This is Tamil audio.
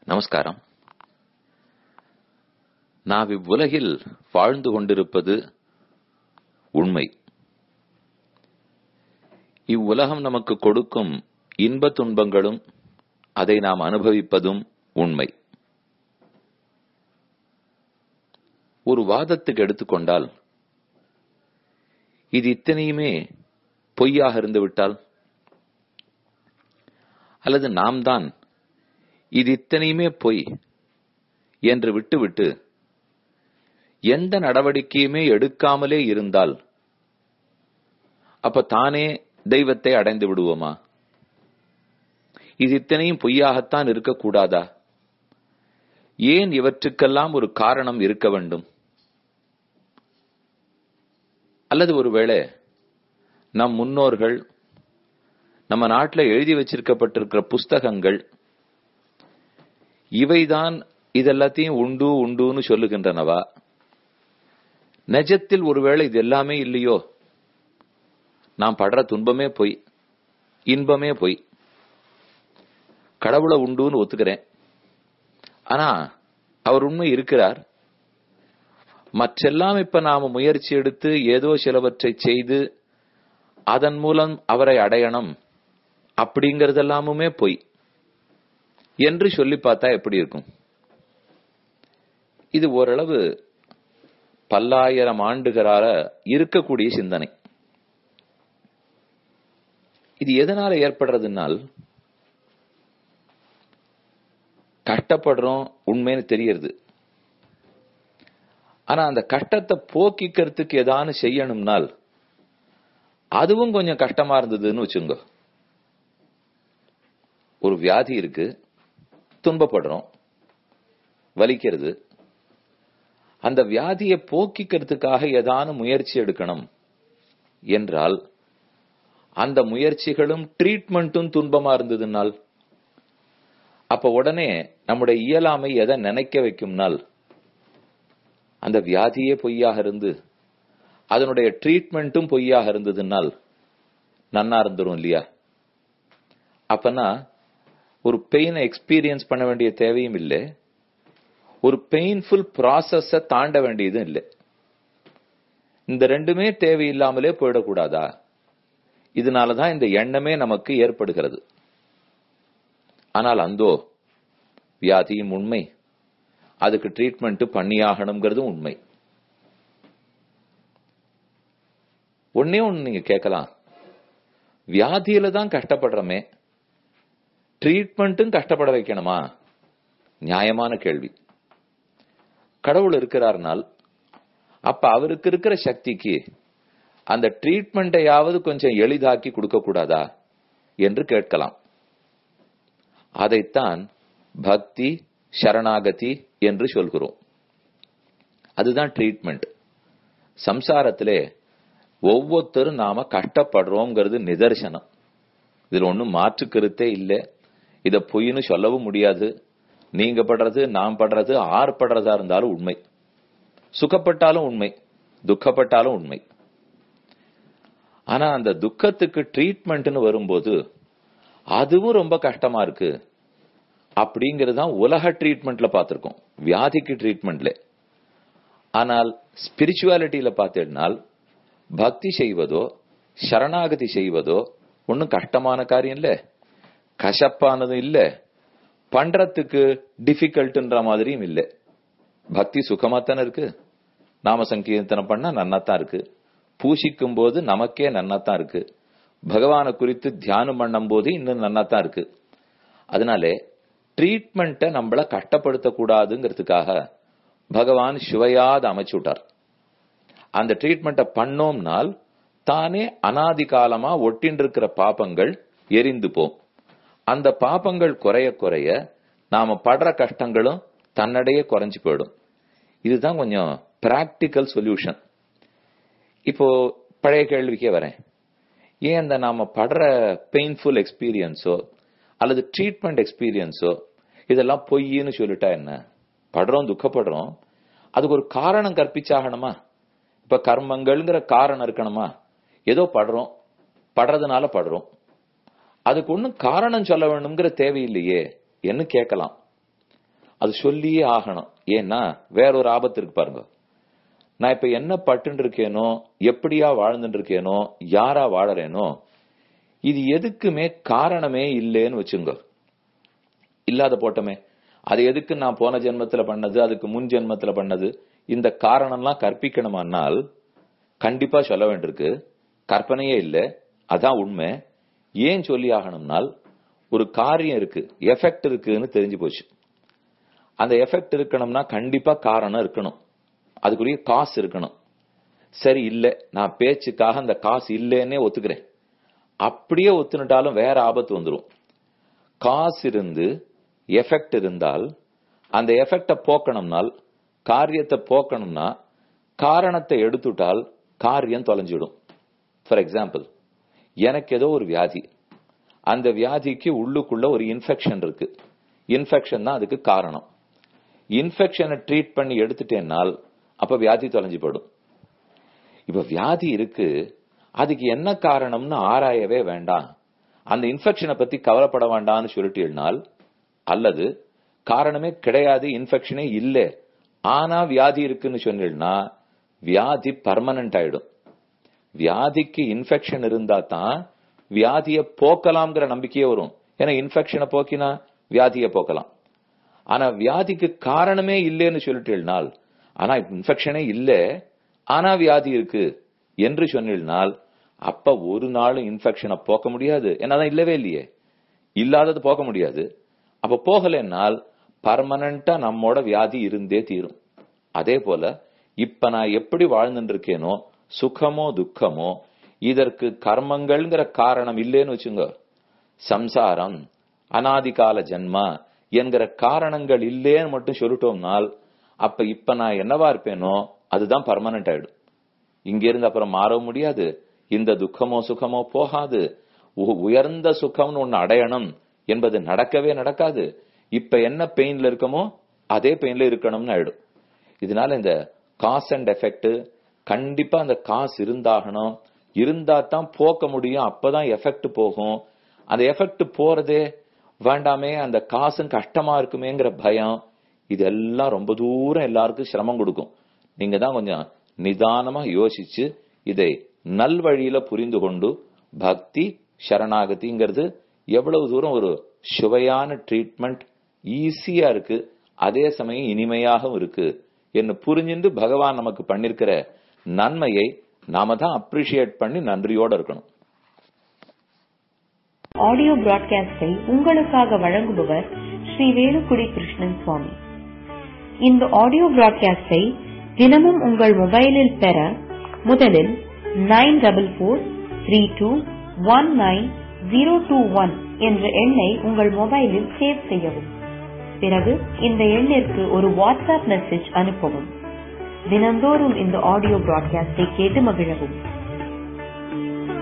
நமஸ்காரம் நாம் இவ்வுலகில் வாழ்ந்து கொண்டிருப்பது உண்மை இவ்வுலகம் நமக்கு கொடுக்கும் இன்ப துன்பங்களும் அதை நாம் அனுபவிப்பதும் உண்மை ஒரு வாதத்துக்கு எடுத்துக்கொண்டால் இது இத்தனையுமே பொய்யாக இருந்து விட்டால் அல்லது நாம் தான் இது இத்தனையுமே பொய் என்று விட்டுவிட்டு எந்த நடவடிக்கையுமே எடுக்காமலே இருந்தால் அப்ப தானே தெய்வத்தை அடைந்து விடுவோமா இது இத்தனையும் பொய்யாகத்தான் இருக்கக்கூடாதா ஏன் இவற்றுக்கெல்லாம் ஒரு காரணம் இருக்க வேண்டும் அல்லது ஒருவேளை நம் முன்னோர்கள் நம்ம நாட்டில் எழுதி வச்சிருக்கப்பட்டிருக்கிற புஸ்தகங்கள் இவைதான் இதெல்லாத்தையும் உண்டு உண்டுன்னு சொல்லுகின்றனவா நிஜத்தில் ஒருவேளை இது எல்லாமே இல்லையோ நாம் படுற துன்பமே பொய் இன்பமே பொய் கடவுளை உண்டுன்னு ஒத்துக்கிறேன் ஆனா அவர் உண்மை இருக்கிறார் மற்றெல்லாம் இப்ப நாம முயற்சி எடுத்து ஏதோ சிலவற்றை செய்து அதன் மூலம் அவரை அடையணும் அப்படிங்கறதெல்லாமுமே பொய் என்று சொல்லி பார்த்தா எப்படி இருக்கும் இது ஓரளவு பல்லாயிரம் ஆண்டுகளால இருக்கக்கூடிய சிந்தனை இது எதனால ஏற்படுறதுனால் கஷ்டப்படுறோம் உண்மைன்னு தெரியறது ஆனா அந்த கஷ்டத்தை போக்கிக்கிறதுக்கு ஏதானு செய்யணும்னால் அதுவும் கொஞ்சம் கஷ்டமா இருந்ததுன்னு வச்சுங்க ஒரு வியாதி இருக்கு துன்பப்படுறோம் வலிக்கிறது அந்த வியாதியை போக்கிக்கிறதுக்காக ஏதான முயற்சி எடுக்கணும் என்றால் அந்த முயற்சிகளும் ட்ரீட்மெண்ட்டும் துன்பமா இருந்ததுனால் அப்ப உடனே நம்முடைய இயலாமை எதை நினைக்க வைக்கும்னால் அந்த வியாதியே பொய்யாக இருந்து அதனுடைய ட்ரீட்மெண்ட்டும் பொய்யாக இருந்ததுனால் நன்னா இருந்துரும் இல்லையா அப்பனா ஒரு பெயினை எக்ஸ்பீரியன்ஸ் பண்ண வேண்டிய தேவையும் இல்லை ஒரு பெயின்ஃபுல் ப்ராசஸ தாண்ட வேண்டியதும் இல்லை இந்த ரெண்டுமே தேவையில்லாமலே போயிடக்கூடாதா இதனாலதான் இந்த எண்ணமே நமக்கு ஏற்படுகிறது ஆனால் அந்தோ வியாதியும் உண்மை அதுக்கு ட்ரீட்மெண்ட் பண்ணியாகணுங்கிறதும் உண்மை ஒன்னே ஒண்ணு நீங்க கேட்கலாம் வியாதியில தான் கஷ்டப்படுறோமே ட்ரீட்மெண்ட்டும் கஷ்டப்பட வைக்கணுமா நியாயமான கேள்வி கடவுள் இருக்கிறார்னால் அப்ப அவருக்கு இருக்கிற சக்திக்கு அந்த ட்ரீட்மெண்ட்டையாவது கொஞ்சம் எளிதாக்கி கொடுக்க கூடாதா என்று கேட்கலாம் அதைத்தான் பக்தி சரணாகதி என்று சொல்கிறோம் அதுதான் ட்ரீட்மெண்ட் சம்சாரத்திலே ஒவ்வொருத்தரும் நாம கஷ்டப்படுறோங்கிறது நிதர்சனம் இதுல ஒன்றும் மாற்று கருத்தே இல்லை இத பொய்னு சொல்லவும் முடியாது நீங்க படுறது நான் படுறது ஆர் படுறதா இருந்தாலும் உண்மை சுகப்பட்டாலும் உண்மை துக்கப்பட்டாலும் உண்மை ஆனா அந்த துக்கத்துக்கு ட்ரீட்மெண்ட்னு வரும்போது அதுவும் ரொம்ப கஷ்டமா இருக்கு அப்படிங்கிறது தான் உலக ட்ரீட்மெண்ட்ல பார்த்திருக்கோம் வியாதிக்கு ட்ரீட்மெண்ட்ல ஆனால் ஸ்பிரிச்சுவாலிட்டியில பார்த்தீங்கன்னால் பக்தி செய்வதோ சரணாகதி செய்வதோ ஒன்றும் கஷ்டமான காரியம் இல்லை கசப்பானதும் இல்லை பண்றதுக்கு டிஃபிகல்ட்ன்ற மாதிரியும் இல்லை பக்தி சுகமா தானே இருக்கு நாம சங்கீர்த்தனம் பண்ணா நன்னாத்தான் இருக்கு பூசிக்கும் போது நமக்கே நன்னாத்தான் இருக்கு பகவானை குறித்து தியானம் பண்ணும் போது இன்னும் நன்னாத்தான் இருக்கு அதனாலே ட்ரீட்மெண்ட்டை நம்மள கஷ்டப்படுத்த கூடாதுங்கிறதுக்காக பகவான் சுவையாத அமைச்சு விட்டார் அந்த ட்ரீட்மெண்ட்டை பண்ணோம்னால் தானே அனாதி காலமா ஒட்டின் இருக்கிற பாப்பங்கள் எரிந்து போம் அந்த பாப்பங்கள் குறைய குறைய நாம படுற கஷ்டங்களும் தன்னடையே குறைஞ்சு போயிடும் இதுதான் கொஞ்சம் பிராக்டிக்கல் சொல்யூஷன் இப்போ பழைய கேள்விக்கே வரேன் ஏன் அந்த நாம படுற பெயின்ஃபுல் எக்ஸ்பீரியன்ஸோ அல்லது ட்ரீட்மெண்ட் எக்ஸ்பீரியன்ஸோ இதெல்லாம் பொய்ன்னு சொல்லிட்டா என்ன படுறோம் துக்கப்படுறோம் அதுக்கு ஒரு காரணம் கற்பிச்சாகணுமா இப்ப கர்மங்கள்ங்கிற காரணம் இருக்கணுமா ஏதோ படுறோம் படுறதுனால படுறோம் அதுக்கு ஒன்றும் காரணம் சொல்ல வேணுங்கிற தேவையில்லையே என்ன கேட்கலாம் அது சொல்லியே ஆகணும் ஏன்னா வேற ஒரு ஆபத்து இருக்கு பாருங்க நான் இப்ப என்ன பட்டு இருக்கேனோ எப்படியா வாழ்ந்துட்டு இருக்கேனோ யாரா வாழறேனோ இது எதுக்குமே காரணமே இல்லைன்னு வச்சுங்க இல்லாத போட்டமே அது எதுக்கு நான் போன ஜென்மத்துல பண்ணது அதுக்கு முன் ஜென்மத்துல பண்ணது இந்த காரணம்லாம் கற்பிக்கணுமானால் கண்டிப்பா சொல்ல வேண்டியிருக்கு கற்பனையே இல்லை அதான் உண்மை ஏன் சொல்லி ஆகணும்னால் ஒரு காரியம் இருக்கு எஃபெக்ட் இருக்குன்னு தெரிஞ்சு போச்சு அந்த எஃபெக்ட் இருக்கணும்னா கண்டிப்பா காரணம் இருக்கணும் அதுக்குரிய காசு இருக்கணும் சரி இல்ல நான் பேச்சுக்காக அந்த காசு இல்லைன்னே ஒத்துக்கிறேன் அப்படியே ஒத்துனுட்டாலும் வேற ஆபத்து வந்துடும் காசு இருந்து எஃபெக்ட் இருந்தால் அந்த எஃபெக்ட போக்கணும்னால் காரியத்தை போக்கணும்னா காரணத்தை எடுத்துட்டால் காரியம் தொலைஞ்சிடும் ஃபார் எக்ஸாம்பிள் எனக்கு ஏதோ ஒரு வியாதி அந்த வியாதிக்கு உள்ளுக்குள்ள ஒரு இன்ஃபெக்ஷன் இருக்கு இன்ஃபெக்ஷன் தான் அதுக்கு காரணம் இன்ஃபெக்ஷனை ட்ரீட் பண்ணி எடுத்துட்டேன்னால் அப்ப வியாதி தொலைஞ்சு போடும் இப்ப வியாதி இருக்கு அதுக்கு என்ன காரணம்னு ஆராயவே வேண்டாம் அந்த இன்ஃபெக்ஷனை பத்தி கவலைப்பட வேண்டாம்னு சொல்லிட்டீர்கள் அல்லது காரணமே கிடையாது இன்ஃபெக்ஷனே இல்லை ஆனா வியாதி இருக்குன்னு சொன்னீங்கன்னா வியாதி பர்மனன்ட் ஆயிடும் வியாதிக்கு இன்ஃபெக்ஷன் இருந்தா தான் வியாதியை போக்கலாம்ங்கிற நம்பிக்கையே வரும் ஏன்னா இன்ஃபெக்ஷனை போக்கினா வியாதியை போக்கலாம் ஆனா வியாதிக்கு காரணமே இல்லைன்னு சொல்லிட்டீர்கள் ஆனா இன்ஃபெக்ஷனே இல்லை ஆனா வியாதி இருக்கு என்று சொன்னால் அப்ப ஒரு நாளும் இன்ஃபெக்ஷனை போக்க முடியாது என்னதான் இல்லவே இல்லையே இல்லாதது போக்க முடியாது அப்ப போகலைன்னால் பர்மனண்டா நம்மோட வியாதி இருந்தே தீரும் அதே போல இப்ப நான் எப்படி வாழ்ந்துட்டு இருக்கேனோ சுகமோ துக்கமோ இதற்கு கர்மங்கள்ங்கிற காரணம் இல்லைன்னு வச்சுங்க சம்சாரம் அனாதிகால ஜன்மா என்கிற காரணங்கள் இல்லேன்னு மட்டும் சொல்லிட்டோம்னால் அப்ப இப்ப நான் என்னவா இருப்பேனோ அதுதான் பர்மனன்ட் ஆயிடும் இங்க இருந்து அப்புறம் மாறவும் முடியாது இந்த துக்கமோ சுகமோ போகாது உயர்ந்த சுகம்னு ஒண்ணு அடையணும் என்பது நடக்கவே நடக்காது இப்ப என்ன பெயின்ல இருக்கமோ அதே பெயின்ல இருக்கணும்னு ஆயிடும் இதனால இந்த காஸ் அண்ட் எஃபெக்ட் கண்டிப்பா அந்த காசு இருந்தாகணும் இருந்தா தான் போக்க முடியும் அப்பதான் எஃபெக்ட் போகும் அந்த எஃபெக்ட் போறதே வேண்டாமே அந்த காசும் கஷ்டமா இருக்குமேங்கிற பயம் இதெல்லாம் ரொம்ப தூரம் எல்லாருக்கும் சிரமம் கொடுக்கும் நீங்க தான் கொஞ்சம் நிதானமா யோசிச்சு இதை நல்வழியில புரிந்து கொண்டு பக்தி சரணாகதிங்கிறது எவ்வளவு தூரம் ஒரு சுவையான ட்ரீட்மெண்ட் ஈஸியா இருக்கு அதே சமயம் இனிமையாகவும் இருக்கு என்று புரிஞ்சுட்டு பகவான் நமக்கு பண்ணிருக்கிற நன்மையை நாம தான் அப்ரிஷியேட் பண்ணி நன்றியோட இருக்கணும் ஆடியோ பிராட்காஸ்டை உங்களுக்காக வழங்குபவர் ஸ்ரீ வேலுக்குடி கிருஷ்ணன் சுவாமி இந்த ஆடியோ பிராட்காஸ்டை தினமும் உங்கள் மொபைலில் பெற முதலில் nine double four three two one nine zero two one என்ற எண்ணை உங்கள் மொபைலில் சேவ் செய்யவும் பிறகு இந்த எண்ணிற்கு ஒரு வாட்ஸ்அப் மெசேஜ் அனுப்பவும் தினந்தோறும் இந்த ஆடியோ பிராட்காஸ்டை கேட்டு மகிழவும்